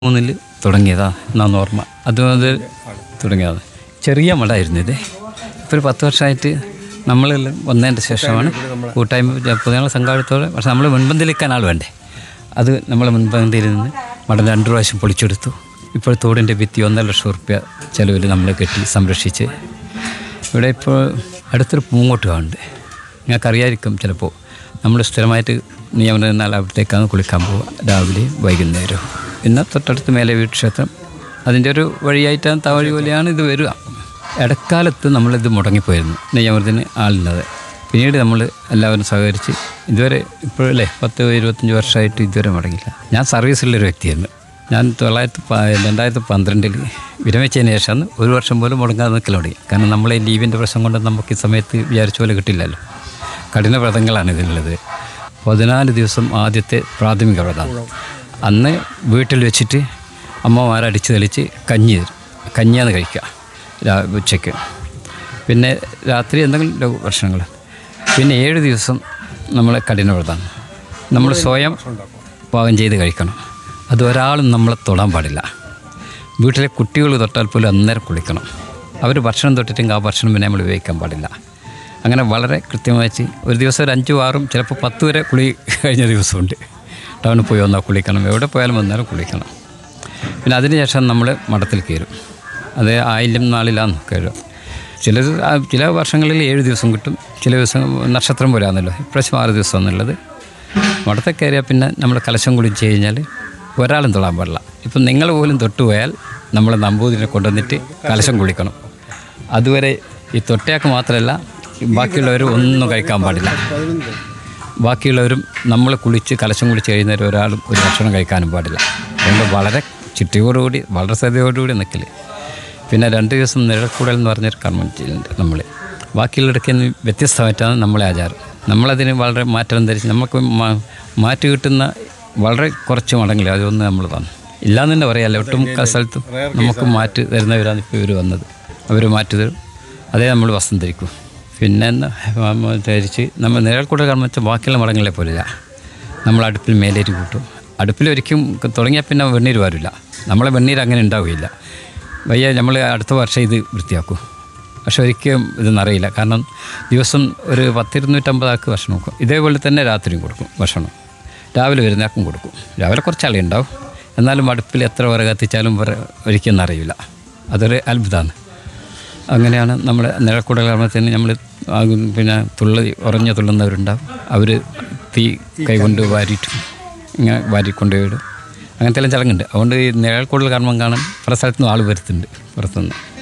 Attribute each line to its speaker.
Speaker 1: മൂന്നിൽ തുടങ്ങിയതാ എന്നാന്ന് ഓർമ്മ അത് അത് തുടങ്ങിയത് ചെറിയ മഠമായിരുന്നു ഇത് ഇപ്പോൾ ഒരു പത്ത് വർഷമായിട്ട് നമ്മളെല്ലാം വന്നതിൻ്റെ ശേഷമാണ് കൂട്ടായ്മ പൊതുജന സംഘാടത്തോടെ പക്ഷെ നമ്മൾ മുൻപന്തിയിലേക്കാൻ ആൾ വേണ്ടേ അത് നമ്മൾ മുൻപന്തിയിൽ നിന്ന് മഠം രണ്ട് പ്രാവശ്യം പൊളിച്ചെടുത്തു ഇപ്പോൾ തോടിൻ്റെ ഭിത്തി ഒന്നര ലക്ഷം റുപ്യ ചിലവിൽ നമ്മൾ കെട്ടി സംരക്ഷിച്ച് ഇവിടെ ഇപ്പോൾ അടുത്തൊരു പൂങ്കോട്ട് കാണുന്നുണ്ട് നിങ്ങൾക്കറിയായിരിക്കും ചിലപ്പോൾ നമ്മൾ സ്ഥിരമായിട്ട് നിയമനം എന്നാൽ അവിടത്തേക്കാണ് കുളിക്കാൻ പോവുക രാവിലെ വൈകുന്നേരം പിന്നെ തൊട്ടടുത്ത് മേലെ വീട്ട് ക്ഷേത്രം അതിൻ്റെ ഒരു വഴിയായിട്ടാണ് തവഴി പോലെയാണ് ഇത് വരിക ഇടക്കാലത്ത് നമ്മളിത് മുടങ്ങിപ്പോയിരുന്നു നെയ്യമൃതിന് ആളില്ലാതെ പിന്നീട് നമ്മൾ എല്ലാവരും സഹകരിച്ച് ഇതുവരെ ഇപ്പോഴല്ലേ പത്ത് ഇരുപത്തഞ്ച് വർഷമായിട്ട് ഇതുവരെ മുടങ്ങില്ല ഞാൻ സർവീസിലുള്ളൊരു വ്യക്തിയായിരുന്നു ഞാൻ തൊള്ളായിരത്തി പ രണ്ടായിരത്തി പന്ത്രണ്ടിൽ വിരമിച്ചതിന് ശേഷമാണ് ഒരു വർഷം പോലും മുടങ്ങാതെ നിൽക്കൽ തുടങ്ങി കാരണം നമ്മളെ ലീവിൻ്റെ പ്രശ്നം കൊണ്ട് നമുക്ക് ഈ സമയത്ത് വിചാരിച്ച പോലെ കിട്ടില്ലല്ലോ കഠിന വ്രതങ്ങളാണ് ഇതിലുള്ളത് പതിനാല് ദിവസം ആദ്യത്തെ പ്രാഥമിക വ്രതമാണ് അന്ന് വീട്ടിൽ വെച്ചിട്ട് അമ്മമാർ അടിച്ച് തെളിച്ച് കഞ്ഞി തരും കഞ്ഞിയാണ് കഴിക്കുക രാ- ഉച്ചയ്ക്ക് പിന്നെ രാത്രി എന്തെങ്കിലും ലഘു ഭക്ഷണങ്ങൾ പിന്നെ ഏഴ് ദിവസം നമ്മൾ കഠിന വ്രതമാണ് നമ്മൾ സ്വയം പാകം ചെയ്ത് കഴിക്കണം അത് ഒരാളും നമ്മളെ തൊടാൻ പാടില്ല വീട്ടിലെ കുട്ടികൾ തൊട്ടാൽ പോലും അന്നേരം കുളിക്കണം അവർ ഭക്ഷണം തൊട്ടിട്ടെങ്കിൽ ആ ഭക്ഷണം പിന്നെ നമ്മൾ ഉപയോഗിക്കാൻ പാടില്ല അങ്ങനെ വളരെ കൃത്യമായി ഒരു ദിവസം ഒരു അഞ്ചും ആറും ചിലപ്പോൾ പത്ത് വരെ കുളി കഴിഞ്ഞ ദിവസമുണ്ട് ടൗണിൽ പോയി വന്നാൽ കുളിക്കണം എവിടെ പോയാലും വന്നാലും കുളിക്കണം പിന്നെ അതിനുശേഷം നമ്മൾ മഠത്തിൽ കയറും അത് ആയില്യം നാളിലാണ് കയറുക ചില ചില വർഷങ്ങളിൽ ഏഴ് ദിവസം കിട്ടും ചില ദിവസം നക്ഷത്രം പോരാന്നല്ലോ ഇപ്രാവശ്യം ആറ് ദിവസം എന്നുള്ളത് മഠത്തിൽ കയറിയാൽ പിന്നെ നമ്മൾ കലശം കുളിച്ച് കഴിഞ്ഞാൽ ഒരാളും തൊടാൻ പാടില്ല ഇപ്പം നിങ്ങൾ പോലും തൊട്ടുപോയാൽ നമ്മൾ നമ്പൂതിരിനെ കൊണ്ടുവന്നിട്ട് കലശം കുളിക്കണം അതുവരെ ഈ തൊട്ടയാൾക്ക് മാത്രമല്ല ബാക്കിയുള്ളവർ ഒന്നും കഴിക്കാൻ പാടില്ല ബാക്കിയുള്ളവരും നമ്മൾ കുളിച്ച് കലശം കുളിച്ച് കഴിയുന്നവർ ഒരാളും ഒരു ഭക്ഷണം കഴിക്കാനും പാടില്ല അതുകൊണ്ട് വളരെ ചിട്ടയോടുകൂടി വളരെ ശ്രദ്ധയോടുകൂടി നിൽക്കൽ പിന്നെ രണ്ട് ദിവസം നിഴൽക്കൂടൽ എന്ന് പറഞ്ഞൊരു കർമ്മം ചെയ്യുന്നുണ്ട് നമ്മൾ ബാക്കിയുള്ളവർക്ക് വ്യത്യസ്തമായിട്ടാണ് നമ്മളെ ആചാരം നമ്മളതിന് വളരെ മാറ്റം ധരിച്ച് നമുക്ക് മാ- മാറ്റ് കിട്ടുന്ന വളരെ കുറച്ച് മടങ്ങില്ല അതൊന്ന് നമ്മൾ തന്നു ഇല്ലാന്ന് തന്നെ പറയാമല്ലോ ഒട്ടുമുക്കാൽ സ്ഥലത്തും നമുക്ക് മാറ്റ് തരുന്നവരാണ് ഇപ്പോൾ ഇവർ വന്നത് അവർ മാറ്റ് തരും അതേ നമ്മൾ വസ്ത്രം ധരിക്കും പിന്നെ എന്താ, നമ്മ ധരിച്ച് നമ്മൾ നിഴൽക്കൂടൽ കർമ്മം വെച്ചാൽ ബാക്കിയുള്ള മടങ്ങളെ പോലില്ല നമ്മൾ അടുപ്പിൽ മേലേറ്റ് കൂട്ടും അടുപ്പിൽ ഒരിക്കലും തുടങ്ങിയാൽ പിന്നെ വെണ്ണീര് വരില്ല നമ്മളെ വെണ്ണീര് അങ്ങനെ ഉണ്ടാവുകയില്ല വയ്യ നമ്മൾ അടുത്ത വർഷം ഇത് വൃത്തിയാക്കും പക്ഷെ ഒരിക്കലും ഇതൊന്നറിയില്ല കാരണം ദിവസം ഒരു പത്തിരുന്നൂറ്റമ്പത് ആൾക്ക് ഭക്ഷണം കൊടുക്കും ഇതേപോലെ തന്നെ രാത്രിയും കൊടുക്കും ഭക്ഷണം രാവിലെ വരുന്നയാൾക്കും കൊടുക്കും രാവിലെ കുറച്ച് ആളെ ഉണ്ടാവും എന്നാലും അടുപ്പിൽ എത്ര വിറക് കത്തിച്ചാലും വിറ ഒരിക്കലും അറിയില്ല അതൊരു അത്ഭുതമാണ് അങ്ങനെയാണ് നമ്മൾ നിഴൽക്കൂടൽ കർമ്മത്തിന് നമ്മൾ പിന്നെ തുള്ളി ഉറഞ്ഞ തുള്ളുന്നവരുണ്ടാവും അവർ തീ കൈകൊണ്ട് വാരിയിട്ട് ഇങ്ങനെ വാരിക്കൊണ്ടുപോയിടും അങ്ങനത്തെ എല്ലാം ചടങ്ങുണ്ട് അതുകൊണ്ട് ഈ നിഴൽക്കൂടൽ കർമ്മം കാണാൻ പല സ്ഥലത്തുനിന്നും ആൾ വരുത്തുന്നുണ്ട് പുറത്തുനിന്ന്